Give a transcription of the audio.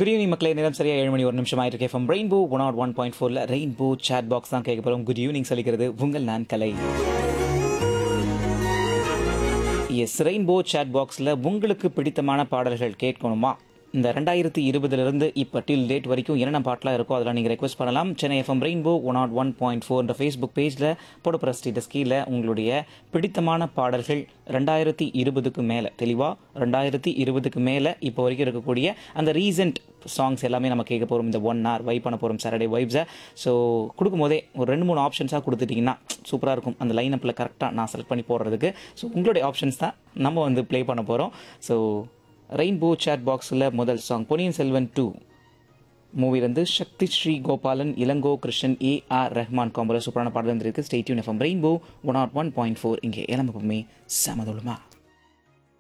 good evening மக்களே நேரம் சரியா ஏழு மணி ஒரு நிமிஷம் ஆயிருக்கு FM rainbow one nought one point ஃபோரில் ரெயின்போ சேட் பாக்ஸ் தான் கேட்க போகிறோம் குட் ஈவினிங் சொல்லிக்கிறது உங்கள் நான் கலை எஸ் ரெயின்போ சேட் பாக்ஸில் உங்களுக்கு பிடித்தமான பாடல்கள் கேட்கணுமா இந்த ரெண்டாயிரத்தி இருபதுலேருந்து இப்போ டில் டேட் வரைக்கும் என்னென்ன பாட்டெலாம் இருக்கோ அதெல்லாம் நீங்கள் ரெக்வஸ்ட் பண்ணலாம் Chennai FM rainbow one nought one point four Facebook பேஜில் போடப்புற ஸ்டேட்டஸ் கீழே உங்களுடைய பிடித்தமான பாடல்கள் ரெண்டாயிரத்தி இருபதுக்கு மேலே தெளிவாக ரெண்டாயிரத்தி இருபதுக்கு மேலே இப்போ வரைக்கும் இருக்கக்கூடிய அந்த ரீசெண்ட் சாங்ஸ் எல்லாமே நம்ம கேட்க போகிறோம் இந்த ஒன் ஹவர் வைப் பண்ண போகிறோம் சாட்டர்டே வைப்ஸை ஸோ கொடுக்கும்போதே ஒரு ரெண்டு மூணு ஆப்ஷன்ஸாக கொடுத்துட்டிங்கன்னா சூப்பராக இருக்கும் அந்த லைனப்பில் கரெக்டாக நான் செலக்ட் பண்ணி போடுறதுக்கு ஸோ உங்களுடைய ஆப்ஷன்ஸ் தான் நம்ம வந்து ப்ளே பண்ண போகிறோம் ஸோ ரெயின்போ சேட் பாக்ஸில் முதல் சாங் பொன்னியின் செல்வன் டூ மூவிலேருந்து சக்தி ஸ்ரீ கோபாலன் இளங்கோ கிருஷ்ணன் ஏ ஆர் ரஹ்மான் காம்போல சூப்பரான பாடல் வந்திருக்கு stay tuned FM rainbow one nought one point four இங்கே இளம்பமே சமதுலமா